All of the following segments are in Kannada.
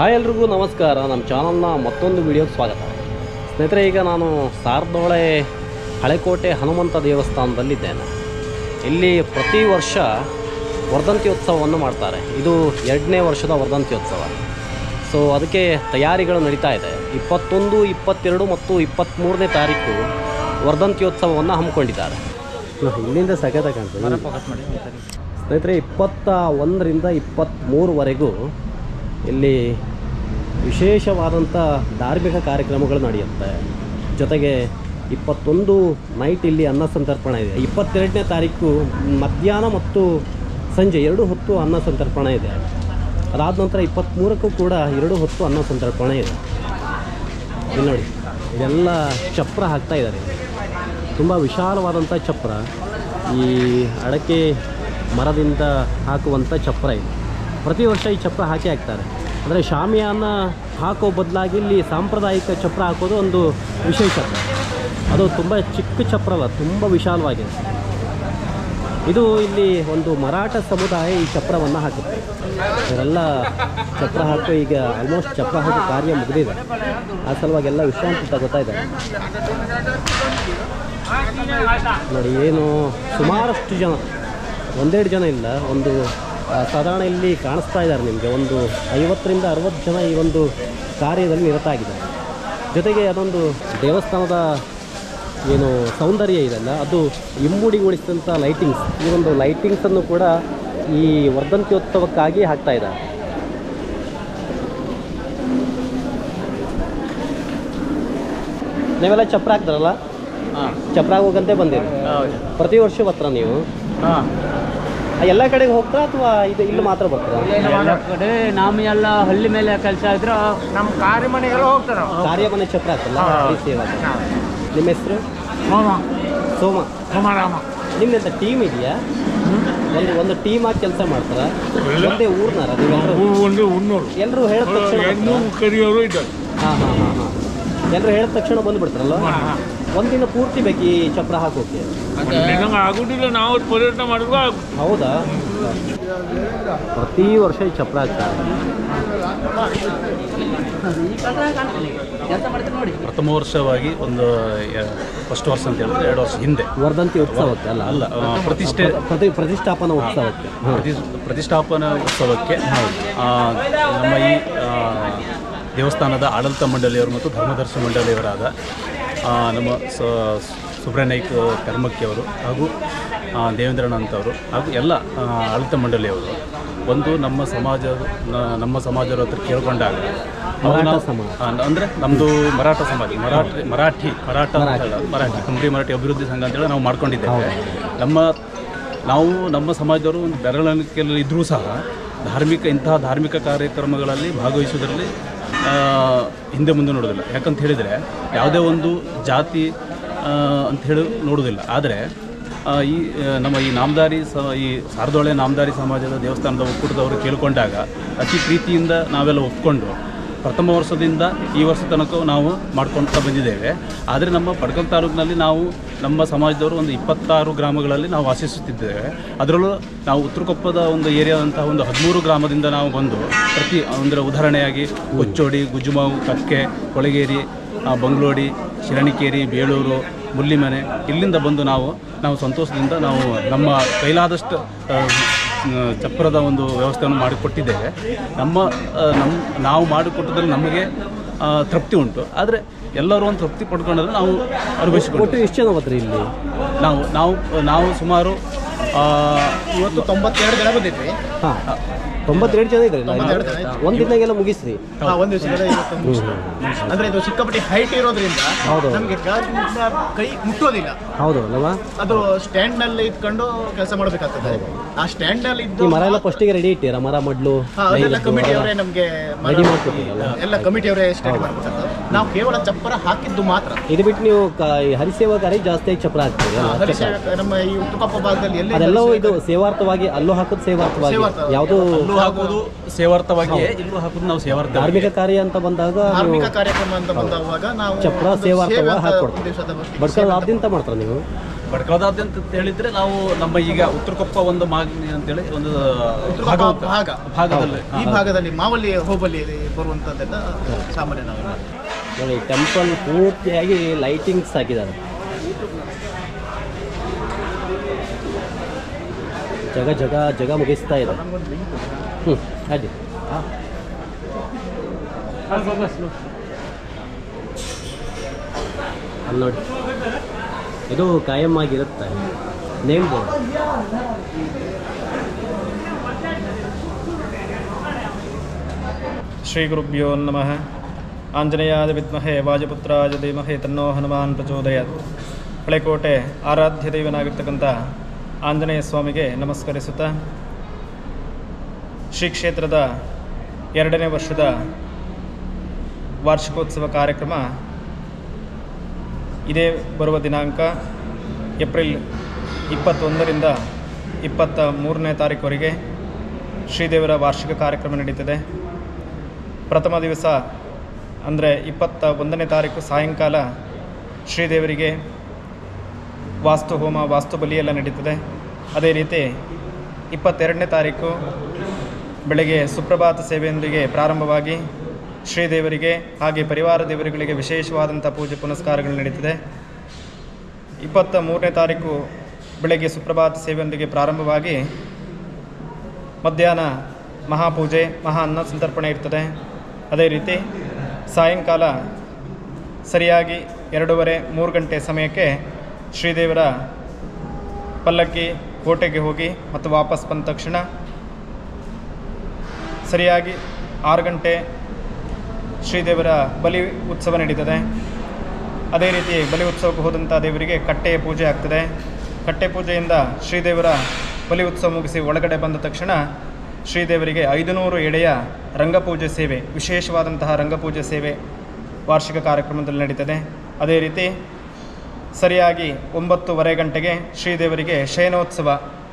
ಹಾಯ್ ಎಲ್ರಿಗೂ ನಮಸ್ಕಾರ ನಮ್ಮ ಚಾನಲ್ನ ಮತ್ತೊಂದು ವಿಡಿಯೋಗೆ ಸ್ವಾಗತ ಸ್ನೇಹಿತರೆ ಈಗ ನಾನು ಸಾರ್ದೋಳೆ ಹಳೆಕೋಟೆ ಹನುಮಂತ ದೇವಸ್ಥಾನದಲ್ಲಿದ್ದೇನೆ ಇಲ್ಲಿ ಪ್ರತಿ ವರ್ಷ ವರ್ಧಂತ್ಯೋತ್ಸವವನ್ನು ಮಾಡ್ತಾರೆ ಇದು ಎರಡನೇ ವರ್ಷದ ವರ್ಧಂತ್ಯೋತ್ಸವ ಸೊ ಅದಕ್ಕೆ ತಯಾರಿಗಳು ನಡೀತಾ ಇದೆ ಇಪ್ಪತ್ತೊಂದು ಇಪ್ಪತ್ತೆರಡು ಮತ್ತು ಇಪ್ಪತ್ತ್ಮೂರನೇ ತಾರೀಕು ವರ್ಧಂತ್ಯೋತ್ಸವವನ್ನು ಹಮ್ಮಿಕೊಂಡಿದ್ದಾರೆ ಇಲ್ಲಿಂದ ಸಖತ ಕಾಣ್ತದೆ ಸ್ನೇಹಿತರೆ ಇಪ್ಪತ್ತ ಒಂದರಿಂದ ಇಪ್ಪತ್ತ್ಮೂರವರೆಗೂ ಇಲ್ಲಿ ವಿಶೇಷವಾದಂಥ ಧಾರ್ಮಿಕ ಕಾರ್ಯಕ್ರಮಗಳು ನಡೆಯುತ್ತೆ ಜೊತೆಗೆ ಇಪ್ಪತ್ತೊಂದು ನೈಟ್ ಇಲ್ಲಿ ಅನ್ನ ಸಂತರ್ಪಣೆ ಇದೆ ಇಪ್ಪತ್ತೆರಡನೇ ತಾರೀಕು ಮಧ್ಯಾಹ್ನ ಮತ್ತು ಸಂಜೆ ಎರಡು ಹೊತ್ತು ಅನ್ನ ಸಂತರ್ಪಣೆ ಇದೆ ಅದಾದ ನಂತರ ಇಪ್ಪತ್ತ್ಮೂರಕ್ಕೂ ಕೂಡ ಎರಡು ಹೊತ್ತು ಅನ್ನ ಸಂತರ್ಪಣೆ ಇದೆ ಇಲ್ಲಿ ನೋಡಿ ಇದೆಲ್ಲ ಚಪ್ರ ಹಾಕ್ತಾ ಇದ್ದಾರೆ ತುಂಬ ವಿಶಾಲವಾದಂಥ ಚಪ್ರ ಈ ಅಡಕೆ ಮರದಿಂದ ಹಾಕುವಂಥ ಚಪ್ರ ಇದು ಪ್ರತಿ ವರ್ಷ ಈ ಚಪ್ರ ಹಾಕಿ ಹಾಕ್ತಾರೆ ಅಂದರೆ ಶಾಮಿಯಾನ ಹಾಕೋ ಬದಲಾಗಿ ಇಲ್ಲಿ ಸಾಂಪ್ರದಾಯಿಕ ಚಪ್ರ ಹಾಕೋದು ಒಂದು ವಿಶೇಷತೆ ಅದು ತುಂಬ ಚಿಕ್ಕ ಚಪ್ರ ಅಲ್ಲ ತುಂಬ ವಿಶಾಲವಾಗಿದೆ ಇದು ಇಲ್ಲಿ ಒಂದು ಮರಾಠ ಸಮುದಾಯ ಈ ಚಪ್ರವನ್ನು ಹಾಕುತ್ತೆ ಇವರೆಲ್ಲ ಚಪ್ರ ಹಾಕೋ ಈಗ ಆಲ್ಮೋಸ್ಟ್ ಚಪ್ರ ಹಾಕೋ ಕಾರ್ಯ ಮುಗಿದಿದೆ ಆ ಸಲುವಾಗಿ ಎಲ್ಲ ವಿಶ್ರಾಂತಿ ತಗೋತಾ ಇದ್ದಾರೆ ನೋಡಿ ಏನು ಸುಮಾರಷ್ಟು ಜನ ಒಂದೆರಡು ಜನ ಇಲ್ಲ ಒಂದು ಆ, ಸಾಧಾರಣ ಇಲ್ಲಿ ಕಾಣಿಸ್ತಾ ಇದ್ದಾರೆ ನಿಮಗೆ ಒಂದು ಐವತ್ತರಿಂದ ಅರವತ್ತು ಜನ ಈ ಒಂದು ಕಾರ್ಯದಲ್ಲಿ ನಿರತಾಗಿದ್ದಾರೆ ಜೊತೆಗೆ ಅದೊಂದು ದೇವಸ್ಥಾನದ ಏನು ಸೌಂದರ್ಯ ಇದೆಲ್ಲ ಅದು ಇಮ್ಮುಡಿಗೊಳಿಸಿದಂಥ ಲೈಟಿಂಗ್ಸ್ ಈ ಒಂದು ಲೈಟಿಂಗ್ಸನ್ನು ಕೂಡ ಈ ವರ್ಧಂತ್ಯೋತ್ಸವಕ್ಕಾಗಿ ಹಾಕ್ತಾ ಇದ್ದಾರೆ ನೀವೆಲ್ಲ ಚಪ್ರ ಹಾಕ್ತಾರಲ್ಲ ಚಪ್ರ ಹೋಗಂತೆ ಬಂದಿರಿ ಪ್ರತಿ ವರ್ಷ ಬರ್ತಾರ ನೀವು ಎಲ್ಲ ಕಡೆಗೆ ಹೋಗ್ತಾರ ಅಥವಾ ಇದು ಇಲ್ಲಿ ಮಾತ್ರ ಬರ್ತಾರ ಎಲ್ಲ ಕಡೆ ನಮ್ಮ ಎಲ್ಲ ಹಳ್ಳಿ ಮೇಲೆ ಕೆಲಸ ಇದ್ರೆ ನಮ್ಮ ಕಾರ್ಯ ಮನೆಗೆಲ್ಲ ಹೋಗ್ತಾರ ಕಾರ್ಯ ಮನೆ ಚಪ್ರ ಹಾಕಲ್ಲ ಹಳ್ಳಿ ಸೇವಾ ನಿಮ್ಮ ಹೆಸರು ಮಾಮ ಸೋಮ ರಾಮ ನಿಮ್ದೆಂತ ಟೀಮ್ ಇದೆಯಾ ಒಂದು ಒಂದು ಟೀಮ್ ಆಗಿ ಕೆಲಸ ಮಾಡ್ತಾರ ಒಂದೇ ಊರ್ನಾರ ನೀವೆಲ್ಲರೂ ಒಂದು ಉನ್ನೂರು ಎಲ್ಲರೂ ಹೇಳಿದ ತಕ್ಷಣ ಹೆಣ್ಣು ಕರಿಯೋರು ಇದ್ದಾರೆ ಹಾಂ ಹಾಂ ಹಾಂ ಹಾಂ ಎಲ್ಲರೂ ಹೇಳಿದ ತಕ್ಷಣ ಬಂದುಬಿಡ್ತಾರಲ್ಲ ಒಂದಿನ ಪೂರ್ತಿ ಬೇಕು ಈ ಚಪ್ರ ಹಾಕೋಕೆ ನಂಗೆ ಆಗುದಿಲ್ಲ ನಾವು ಪರ್ಯಟನೆ ಮಾಡಿದ್ವು ಆಗುತ್ತೆ ಹೌದಾ ಪ್ರತಿ ವರ್ಷ ಈ ಚಪ್ರ ಹಾಕ್ತಾರೆ ಕೆಲಸ ಮಾಡ್ತಾರೆ ನೋಡಿ ಪ್ರಥಮ ವರ್ಷವಾಗಿ ಒಂದು ಫಸ್ಟ್ ವರ್ಷ ಅಂತ ಹೇಳಿದ್ರೆ ಎರಡು ವರ್ಷ ಹಿಂದೆ ವರ್ಧಂತಿ ಉತ್ಸವಕ್ಕೆ ಅಲ್ಲ ಅಲ್ಲ ಆ, ಪ್ರತಿಷ್ಠೆ ಪ್ರತಿ ಪ್ರತಿಷ್ಠಾಪನಾ ಉತ್ಸವಕ್ಕೆ ಹಾಂ ಪ್ರತಿ ಪ್ರತಿಷ್ಠಾಪನಾ ಉತ್ಸವಕ್ಕೆ ಆ, ನಮ್ಮ ಈ ಆ, ದೇವಸ್ಥಾನದ ಆಡಳಿತ ಮಂಡಳಿಯವರು ಮತ್ತು ಧರ್ಮದರ್ಶಿ ಮಂಡಳಿಯವರಾದ ಆ, ನಮ್ಮ ಸ ಸುಬ್ರನಾಯ್ಕ ಕರ್ಮಕ್ಕಿಯವರು ಹಾಗೂ ಆ, ದೇವೇಂದ್ರಣ್ಣ ಅಂತವರು ಹಾಗೂ ಎಲ್ಲ ಆ, ಆಡಳಿತ ಮಂಡಳಿಯವರು ಒಂದು ನಮ್ಮ ಸಮಾಜ ನ- ನಮ್ಮ ಸಮಾಜದ ಹತ್ರ ಕೇಳ್ಕೊಂಡಾಗ ಅವಾಗ ಮರಾಠ ನಾವು- ಸಮಾಜ. ಆ, ಅಂದರೆ ನಮ್ಮದು ಮರಾಠ ಸಮಾಜ ಮರಾಠಿ ಮರಾಠಿ ಮರಾಠ ಅಂತ ಹೇಳಲ್ಲ, ಮರಾಠಿ ಕುಂಬ್ರಿ ಮರಾಠಿ ಅಭಿವೃದ್ಧಿ ಸಂಘ ಅಂತೇಳಿ ನಾವು ಮಾಡ್ಕೊಂಡಿದ್ದೇವೆ ನಮ್ಮ ನಾವು ನಮ್ಮ ಸಮಾಜದವರು ಒಂದು ಬೆರಳಿಕೆಯಲ್ಲಿ ಇದ್ದರೂ ಸಹ ಧಾರ್ಮಿಕ ಇಂತಹ ಧಾರ್ಮಿಕ ಕಾರ್ಯಕ್ರಮಗಳಲ್ಲಿ ಭಾಗವಹಿಸುವುದರಲ್ಲಿ ಆ, ಹಿಂದೆ ಮುಂದೆ ನೋಡೋದಿಲ್ಲ ಯಾಕಂತ ಹೇಳಿದರೆ ಯಾವುದೇ ಒಂದು ಜಾತಿ ಆ, ಅಂತ ಹೇಳಿ ನೋಡೋದಿಲ್ಲ ಆದರೆ ಆ, ಈ ಆ, ನಮ್ಮ ಈ ನಾಮದಾರಿ ಸ ಈ ಸಾರದೊಳೆ ನಾಮದಾರಿ ಸಮಾಜದ ದೇವಸ್ಥಾನದ ಒಕ್ಕೂಟದವರು ಕೇಳಿಕೊಂಡಾಗ ಅತಿ ಪ್ರೀತಿಯಿಂದ ನಾವೆಲ್ಲ ಒಪ್ಕೊಂಡು ಪ್ರಥಮ ವರ್ಷದಿಂದ ಈ ವರ್ಷ ತನಕ ನಾವು ಮಾಡ್ಕೊಳ್ತಾ ಬಂದಿದ್ದೇವೆ ಆದರೆ ನಮ್ಮ ಪಡ್ಕಲ್ ತಾಲೂಕಿನಲ್ಲಿ ನಾವು ನಮ್ಮ ಸಮಾಜದವರು ಒಂದು ಇಪ್ಪತ್ತಾರು ಗ್ರಾಮಗಳಲ್ಲಿ ನಾವು ವಾಸಿಸುತ್ತಿದ್ದೇವೆ ಅದರಲ್ಲೂ ನಾವು ಉತ್ತರಕೊಪ್ಪದ ಒಂದು ಏರಿಯಾದಂತಹ ಒಂದು ಹದಿಮೂರು ಗ್ರಾಮದಿಂದ ನಾವು ಬಂದು ಪ್ರತಿ ಅಂದರೆ ಉದಾಹರಣೆಯಾಗಿ ಕೊಚ್ಚೋಡಿ ಗುಜುಮಾವು ಕಕ್ಕೆ ಕೊಳಗೇರಿ ಆ, ಬಂಗ್ಲೋಡಿ ಶಿರಣಿಕೇರಿ ಬೇಳೂರು ಮುಲ್ಲಿಮನೆ ಇಲ್ಲಿಂದ ಬಂದು ನಾವು ನಾವು ಸಂತೋಷದಿಂದ ನಾವು ನಮ್ಮ ಕೈಲಾದಷ್ಟು ಆ, ಚಪ್ರದ ಒಂದು ವ್ಯವಸ್ಥೆಯನ್ನು ಮಾಡಿಕೊಟ್ಟಿದ್ದೇವೆ ನಮ್ಮ ಆ, ನಮ್ಮ ನಾವು ಮಾಡಿಕೊಟ್ಟದಲ್ಲಿ ನಮಗೆ ಆ, ತೃಪ್ತಿ ಉಂಟು ಆದರೆ ಎಲ್ಲರೂ ಒಂದು ತೃಪ್ತಿ ಪಡ್ಕೊಂಡ್ರೆ ನಾವು ಅನುಭವಿಸಿಕೊಂಡು ಒಟ್ಟು ಎಷ್ಟು ಜನ ಬರ್ತೀರಿ ಇಲ್ಲಿ ನಾವು ನಾವು ನಾವು ಸುಮಾರು ಆ, ಇವತ್ತು ತೊಂಬತ್ತೆರಡು ಜನ ಬಂದಿದ್ವಿ ಹಾಂ ತೊಂಬತ್ತೆರಡು ಜನ ಇದ್ರಿ ಒಂದು ದಿನಾಗೆಲ್ಲ ಮುಗಿಸ್ರಿ ಹಾ, ಒಂದು ದಿವಸದಲ್ಲಿ ಇವತ್ತು ಮುಗಿಸ್ತು. ಅಂದ್ರೆ ಇದು ಸಿಕ್ಕಾಪಟ್ಟಿ ಹೈಟ್ ಇರೋದ್ರಿಂದ ಹೌದು. ನಮಗೆ ಗಾಜಿನಿಂದ ಕೈ ಮುಟ್ಟೋದಿಲ್ಲ ಹೌದು ಅಲ್ಲವಾ ಅದು ಸ್ಟ್ಯಾಂಡ್ ನಲ್ಲಿ ಇಟ್ಕೊಂಡು ಕೆಲಸ ಮಾಡಬೇಕಾಗ್ತದೆ ಆ ಸ್ಟ್ಯಾಂಡ್ ನಲ್ಲಿ ಈ ಇದ್ದು ಮರ ಎಲ್ಲ ಫಸ್ಟಿಗೆ ರೆಡಿ ಇಟ್ಟಿರ ಮರ ಮಡ್ಲು ಹಾ, ಅದೆಲ್ಲ ಕಮಿಟಿ ಅವರೇ ನಮಗೆ ರೆಡಿ ಮಾಡ್ಕೊಟ್ಟಿರಲ್ಲ ಎಲ್ಲ ಕಮಿಟಿ ಅವರೇ ಸ್ಟಡಿ ಮಾಡ್ಬಿಟ್ಟದ್ದು ನಾವು ಕೇವಲ ಚಪ್ಪರ ಹಾಕಿದ್ದು ಮಾತ್ರ ಇದು ಬಿಟ್ಟು ನೀವು ಕ- ಈ ಹರಿಸೇವಾಗಾರಿ ಜಾಸ್ತಿ ಚಪ್ರ ಹಾಕ್ತೀರಿ ಹಾ, ಅಲ್ವಾ? ಹರಿಸೇವೆ ನಮ್ಮ ಈ ಉತ್ತುಕಪ್ಪ ಭಾಗದಲ್ಲಿ ಎಲ್ಲಿ ಅದೆಲ್ಲವೂ ಇದು ಸೇವಾರ್ಥವಾಗಿ ಅಲ್ಲೂ ಹಾಕೋದು ಸೇವಾರ್ಥವಾಗಿ ಸೇವಾರ್ಥ. ಯಾವುದು ಇಲ್ಲೂ ಹಾಕುವುದು ಸೇವಾರ್ಥವಾಗಿಯೇ ಇಲ್ಲೂ ಹಾಕುವುದು ನಾವು ಸೇವಾರ್ಥ ಧಾರ್ಮಿಕ ಕಾರ್ಯ ಅಂತ ಬಂದಾಗ ಧಾರ್ಮಿಕ ನೀವು ಕಾರ್ಯಕ್ರಮ ಅಂತ ಬಂದಾಗ ನಾವು ಚಪ್ರ ಒಂದು ಸೇವಾರ್ಥವಾಗಿ ಸೇವೆ ಅಂತ ಹಾಕ್ಕೊಡ್ತೀವಿ. ದಿವಸದ ಮಟ್ಟಿಗೆ ಬಡ್ಕಲ್ ಆದ್ಯಂತ ಮಾಡ್ತಾರೆ ನೀವು ಭಟ್ಕಳದಾದ್ಯಂತ ಅಂತ ಹೇಳಿದ್ರೆ ನಾವು ನಮ್ಮ ಈಗ ಉತ್ತರ ಕೊಪ್ಪ ಒಂದು ಮಾಗಣಿ ಅಂತೇಳಿ ಒಂದು ಉತ್ತರ ಭಾಗ ಭಾಗ ಉಂಟು. ಭಾಗ ಭಾಗದಲ್ಲಿ ಈ ಭಾಗದಲ್ಲಿ ಮಾವಲ್ಲಿ ಹೋಬಳಿ ಬರುವಂಥದ್ದೆಲ್ಲ ಸಾಮಾನ್ಯ ನಾವು ನೋಡಿ ಟೆಂಪಲ್ ಪೂರ್ತಿಯಾಗಿ ಲೈಟಿಂಗ್ಸ್ ಹಾಕಿದ್ದಾರೆ ಜಗ ಜಗ ಜಗ ಮುಗಿಸ್ತಾ ಇದೆ ಹ್ಞೂ ಅಡ್ಡಿ ಅಲ್ಲಿ ನೋಡಿ ಇದು ಕಾಯಂ ಆಗಿರುತ್ತೆ ನೇಮ್ ಬೋರ್ಡ್ ಶ್ರೀಗುರುಭ್ಯೋ ನಮಃ ಆಂಜನೇಯಾದ ವಿದ್ಮಹೆ ವಾಜಪುತ್ರಾಯ ಧೀಮಹಿ ತನ್ನೋ ಹನುಮಾನ್ ಪ್ರಚೋದಯತ್ ಹಳೆಕೋಟೆ ಆರಾಧ್ಯ ದೈವನಾಗಿರ್ತಕ್ಕಂಥ ಆಂಜನೇಯ ಸ್ವಾಮಿಗೆ ನಮಸ್ಕರಿಸುತ್ತಾ ಶ್ರೀ ಕ್ಷೇತ್ರದ ಎರಡನೇ ವರ್ಷದ ವಾರ್ಷಿಕೋತ್ಸವ ಕಾರ್ಯಕ್ರಮ ಇದೇ ಬರುವ ದಿನಾಂಕ ಏಪ್ರಿಲ್ ಇಪ್ಪತ್ತೊಂದರಿಂದ ಇಪ್ಪತ್ತ ಮೂರನೇ ತಾರೀಕುವರೆಗೆ ಶ್ರೀದೇವರ ವಾರ್ಷಿಕ ಕಾರ್ಯಕ್ರಮ ನಡೀತದೆ ಪ್ರಥಮ ದಿವಸ ಅಂದರೆ ಇಪ್ಪತ್ತ ಒಂದನೇ ತಾರೀಕು ಸಾಯಂಕಾಲ ಶ್ರೀದೇವರಿಗೆ ವಾಸ್ತು ಹೋಮ ವಾಸ್ತು ಬಲಿ ಎಲ್ಲ ನಡೀತದೆ ಅದೇ ರೀತಿ ಇಪ್ಪತ್ತೆರಡನೇ ತಾರೀಕು ಬೆಳಗ್ಗೆ ಸುಪ್ರಭಾತ ಸೇವೆಯೊಂದಿಗೆ ಪ್ರಾರಂಭವಾಗಿ ಶ್ರೀದೇವರಿಗೆ ಹಾಗೆ ಪರಿವಾರ ದೇವರುಗಳಿಗೆ ವಿಶೇಷವಾದಂಥ ಪೂಜೆ ಪುನಸ್ಕಾರಗಳು ನಡೀತದೆ ಇಪ್ಪತ್ತ ಮೂರನೇ ತಾರೀಕು ಬೆಳಗ್ಗೆ ಸುಪ್ರಭಾತ ಸೇವೆಯೊಂದಿಗೆ ಪ್ರಾರಂಭವಾಗಿ ಮಧ್ಯಾಹ್ನ ಮಹಾಪೂಜೆ ಮಹಾ ಅನ್ನ ಸಂತರ್ಪಣೆ ಇರ್ತದೆ ಅದೇ ರೀತಿ ಸಾಯಂಕಾಲ ಸರಿಯಾಗಿ ಎರಡೂವರೆ ಮೂರು ಗಂಟೆ ಸಮಯಕ್ಕೆ ಶ್ರೀದೇವರ ಪಲ್ಲಕ್ಕಿ ಕೋಟೆಗೆ ಹೋಗಿ ಮತ್ತು ವಾಪಸ್ ಬಂದ ತಕ್ಷಣ ಸರಿಯಾಗಿ ಆರು ಗಂಟೆ ಶ್ರೀದೇವರ ಬಲಿ ಉತ್ಸವ ನಡೀತದೆ ಅದೇ ರೀತಿ ಬಲಿ ಉತ್ಸವಕ್ಕೆ ಹೋದಂಥ ದೇವರಿಗೆ ಕಟ್ಟೆಯ ಪೂಜೆ ಆಗ್ತದೆ ಕಟ್ಟೆ ಪೂಜೆಯಿಂದ ಶ್ರೀದೇವರ ಬಲಿ ಉತ್ಸವ ಮುಗಿಸಿ ಒಳಗಡೆ ಬಂದ ತಕ್ಷಣ ಶ್ರೀದೇವರಿಗೆ ಐದುನೂರು ಎಡೆಯ ರಂಗಪೂಜೆ ಸೇವೆ ವಿಶೇಷವಾದಂತಹ ರಂಗಪೂಜೆ ಸೇವೆ ವಾರ್ಷಿಕ ಕಾರ್ಯಕ್ರಮದಲ್ಲಿ ನಡೀತದೆ ಅದೇ ರೀತಿ ಸರಿಯಾಗಿ ಒಂಬತ್ತುವರೆ ಗಂಟೆಗೆ ಶ್ರೀದೇವರಿಗೆ ಶಯನೋತ್ಸವ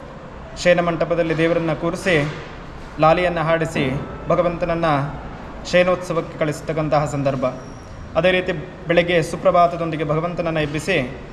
ಶಯನ ಮಂಟಪದಲ್ಲಿ ದೇವರನ್ನು ಕೂರಿಸಿ ಲಾಲಿಯನ್ನು ಹಾಡಿಸಿ ಭಗವಂತನನ್ನು ಶಯನೋತ್ಸವಕ್ಕೆ ಕಳಿಸ್ತಕ್ಕಂತಹ ಸಂದರ್ಭ ಅದೇ ರೀತಿ ಬೆಳಗ್ಗೆ ಸುಪ್ರಭಾತದೊಂದಿಗೆ ಭಗವಂತನನ್ನು ಎಬ್ಬಿಸಿ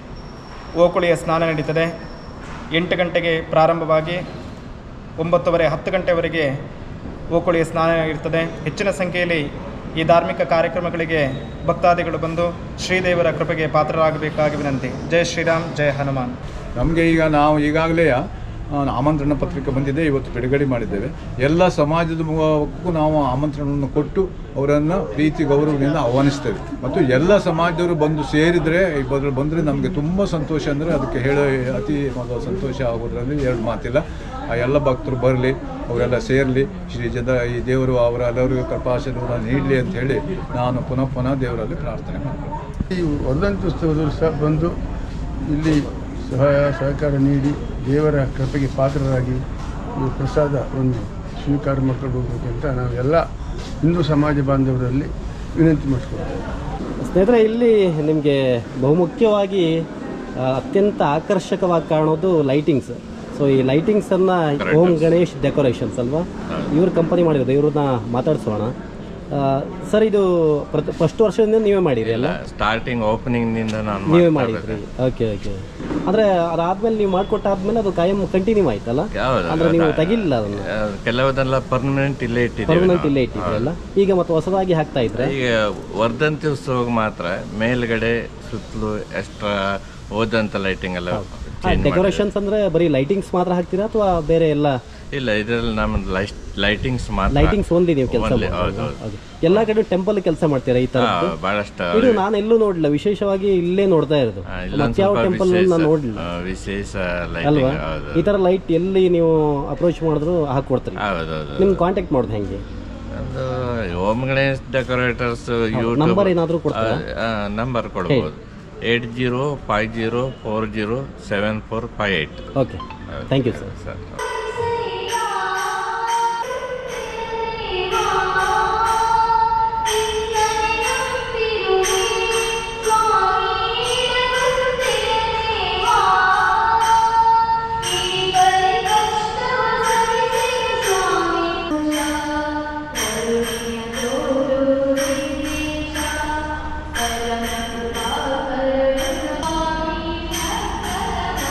ಓಕುಳಿಯ ಸ್ನಾನ ನಡೀತದೆ ಎಂಟು ಗಂಟೆಗೆ ಪ್ರಾರಂಭವಾಗಿ ಒಂಬತ್ತುವರೆ ಹತ್ತು ಗಂಟೆವರೆಗೆ ಓಕುಳಿಯ ಸ್ನಾನ ಇರ್ತದೆ ಹೆಚ್ಚಿನ ಸಂಖ್ಯೆಯಲ್ಲಿ ಈ ಧಾರ್ಮಿಕ ಕಾರ್ಯಕ್ರಮಗಳಿಗೆ ಭಕ್ತಾದಿಗಳು ಬಂದು ಶ್ರೀದೇವರ ಕೃಪೆಗೆ ಪಾತ್ರರಾಗಬೇಕಾಗಿ ವಿನಂತಿ ಜೈ ಶ್ರೀರಾಮ್ ಜೈ ಹನುಮಾನ್ ನಮಗೆ ಈಗ ನಾವು ಈಗಾಗಲೇ ಆ, ಆಮಂತ್ರಣ ಪತ್ರಿಕೆ ಬಂದಿದೆ ಇವತ್ತು ಬಿಡುಗಡೆ ಮಾಡಿದ್ದೇವೆ ಎಲ್ಲ ಸಮಾಜದ ಮೂಲಕಕ್ಕೂ ನಾವು ಆಮಂತ್ರಣವನ್ನು ಕೊಟ್ಟು ಅವರನ್ನು ಪ್ರೀತಿ ಗೌರವದಿಂದ ಆಹ್ವಾನಿಸ್ತೇವೆ ಮತ್ತು ಎಲ್ಲ ಸಮಾಜದವರು ಬಂದು ಸೇರಿದರೆ ಬದ್ರ ಬಂದರೆ ನಮಗೆ ತುಂಬ ಸಂತೋಷ ಅಂದರೆ ಅದಕ್ಕೆ ಹೇಳೋ ಅತಿ ಮೊದಲು ಸಂತೋಷ ಆಗೋದ್ರಲ್ಲಿ ಎರಡು ಮಾತಿಲ್ಲ ಆ ಎಲ್ಲ ಭಕ್ತರು ಬರಲಿ ಅವರೆಲ್ಲ ಸೇರಲಿ ಶ್ರೀ ಜದ ಈ ದೇವರು ಅವರ ಎಲ್ಲರಿಗೂ ಕೃಪಾಶೀರ್ವಾದ ನೀಡಲಿ ಅಂತ ಹೇಳಿ ನಾನು ಪುನಃ ಪುನಃ ದೇವರಲ್ಲಿ ಪ್ರಾರ್ಥನೆ ಮಾಡ್ತೀನಿ ಈ ವರ್ಧಂತ್ಯುತ್ಸವದಲ್ಲಿ ಸಹ ಬಂದು ಇಲ್ಲಿ ಸಹಾಯ ಸಹಕಾರ ನೀಡಿ ದೇವರ ಕೃಪೆಗೆ ಪಾತ್ರರಾಗಿ ಈ ಪ್ರಸಾದವನ್ನು ಸ್ವೀಕಾರ ಮಾಡ್ಕೊಂಡು ಹೋಗ್ಬೇಕಂತ ನಾವೆಲ್ಲ ಹಿಂದೂ ಸಮಾಜ ಬಾಂಧವರಲ್ಲಿ ವಿನಂತಿ ಮಾಡಿಸ್ಕೊಳ್ತೇವೆ ಸ್ನೇಹಿತರೆ ಇಲ್ಲಿ ನಿಮಗೆ ಬಹುಮುಖ್ಯವಾಗಿ ಆ, ಅತ್ಯಂತ ಆಕರ್ಷಕವಾಗಿ ಕಾಣೋದು ಲೈಟಿಂಗ್ಸ್ ಸೊ ಈ ಲೈಟಿಂಗ್ಸನ್ನು ಓಂ ಗಣೇಶ್ ಡೆಕೋರೇಷನ್ಸ್ ಅಲ್ವಾ ಇವ್ರ ಕಂಪನಿ ಮಾಡಿರೋದು ಇವ್ರನ್ನ ಮಾತಾಡ್ಸೋಣ ಸರ್ ಇದು ಪ್ರತಿ ಫಸ್ಟ್ ವರ್ಷದಿಂದ ನೀವೇ ಮಾಡಿರಿ ಅಲ್ಲ ಸ್ಟಾರ್ಟಿಂಗ್ ಓಪನಿಂಗ್ ನಿಂದ ನಾನು ನೀವೇ ಮಾಡ್ತಾ ಮಾಡಿದ್ರಿ ಓಕೆ ಓಕೆ ಅಂದ್ರೆ ಅದಾದ್ಮೇಲೆ ನೀವು ಮಾಡ್ಕೊಟ್ಟಾದ್ಮೇಲೆ ಅದು ಕಾಯಂ ಕಂಟಿನ್ಯೂ ಆಯ್ತಲ್ಲ ಹೌದು, ಅಂದ್ರೆ ನೀವು ಅದ- ತೆಗಿಲ್ಲ ಅದನ್ನ ಆ, ಕೆಲವುದೆಲ್ಲ ಪರ್ಮನೆಂಟ್ ಇಲ್ಲೇ ಇಟ್ಟಿದ್ದೇವೆ ಪರ್ಮನೆಂಟ್ ನಾವು. ಇಲ್ಲೇ ಇಟ್ಟಿದ್ರಲ್ಲ ಈಗ ಮತ್ತೆ ಹೊಸದಾಗಿ ಹಾಕ್ತಾ ಇದ್ರೆ ಈಗ ವರ್ಧಂತಿ ಉತ್ಸವಕ್ಕೆ ಮಾತ್ರ ಮೇಲ್ಗಡೆ ಸುತ್ತಲೂ ಎಕ್ಸ್ಟ್ರಾ ಓದಂತ ಲೈಟಿಂಗ್ ಎಲ್ಲ change ಮಾಡಿದ್ದೇವೆ. ಡೆಕೋರೇಷನ್ಸ್ ಅಂದ್ರೆ ಬರೀ ಲೈಟಿಂಗ್ಸ್ ಮಾತ್ರ ಹಾಕ್ತೀರಾ ಅಥವಾ ಬೇರೆ ಎಲ್ಲ ಇಲ್ಲ ಇದರಲ್ಲಿ ನಮ್ಮ ಲೈಟಿಂಗ್ಸ್ ಮಾತ್ರ ಲೈಟಿಂಗ್ಸ್ ಓನ್ಲಿ ನೀವು ಕೆಲಸ Only, ಹೌದು, ಹೌದು. ಎಲ್ಲಾ ಕಡೆ ಟೆಂಪಲ್ ಕೆಲಸ ಮಾಡ್ತೀರಾ ಈ ತರ ಹಾ, ಬಹಳಷ್ಟು ಇದು ನಾನು ಎಲ್ಲೂ ನೋಡ್ಲಿಲ್ಲ ವಿಶೇಷವಾಗಿ ಇಲ್ಲೇ ನೋಡ್ತಾ ಇರೋದು ಆ, ಇಲ್ಲೊಂದ್ ಮತ್ತೆ ಯಾವ ಸ್ವಲ್ಪ ಟೆಂಪಲ್ ವಿಶೇಷ ನಾನು ನೋಡ್ಲಿಲ್ಲ ಆ, ವಿಶೇಷ ಅಲ್ವಾ ಲೈಟಿಂಗ್ ಹೌದು ಈ ತರ ಲೈಟ್ ಎಲ್ಲಿ ನೀವು ಅಪ್ರೋಚ್ ಮಾಡಿದ್ರು ಹಾಕೊಡ್ತೀರಿ ಹೌದೌದು ನಿಮ್ ಕಾಂಟ್ಯಾಕ್ಟ್ ಮಾಡೋದು ಹೆಂಗೆ ಒಂದು Om Ganesh decorators YouTube number ಏನಾದ್ರು ಕೊಡ್ತೀರಾ ನಂಬರ್ ಕೊಡ್ಬೋದು eight zero five zero four zero seven four five eight okay thank you sir sir Thank you.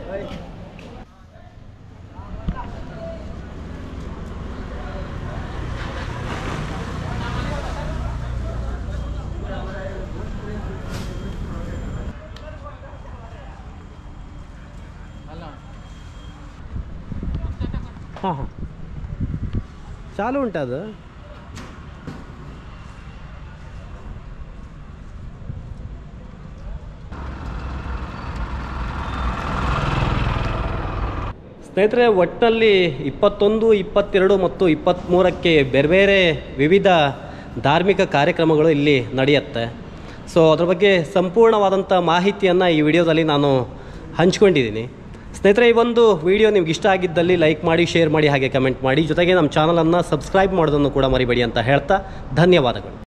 ಹಾಂ ಹಾಂ ಚಾಲು ಉಂಟಾ ಅದು ಸ್ನೇಹಿತರೆ ಒಟ್ಟಿನಲ್ಲಿ ಇಪ್ಪತ್ತೊಂದು ಇಪ್ಪತ್ತೆರಡು ಮತ್ತು ಇಪ್ಪತ್ತ್ಮೂರಕ್ಕೆ ಬೇರೆ ಬೇರೆ ವಿವಿಧ ಧಾರ್ಮಿಕ ಕಾರ್ಯಕ್ರಮಗಳು ಇಲ್ಲಿ ನಡೆಯುತ್ತೆ ಸೊ ಅದ್ರ ಬಗ್ಗೆ ಸಂಪೂರ್ಣವಾದಂಥ ಮಾಹಿತಿಯನ್ನು ಈ ವಿಡಿಯೋದಲ್ಲಿ ನಾನು ಹಂಚ್ಕೊಂಡಿದ್ದೀನಿ ಸ್ನೇಹಿತರೆ ಈ ಒಂದು ವಿಡಿಯೋ ನಿಮ್ಗೆ ಇಷ್ಟ ಆಗಿದ್ದಲ್ಲಿ ಲೈಕ್ ಮಾಡಿ ಶೇರ್ ಮಾಡಿ ಹಾಗೆ ಕಮೆಂಟ್ ಮಾಡಿ ಜೊತೆಗೆ ನಮ್ಮ ಚಾನಲನ್ನು ಸಬ್ಸ್ಕ್ರೈಬ್ ಮಾಡೋದನ್ನು ಕೂಡ ಮರಿಬೇಡಿ ಅಂತ ಹೇಳ್ತಾ ಧನ್ಯವಾದಗಳು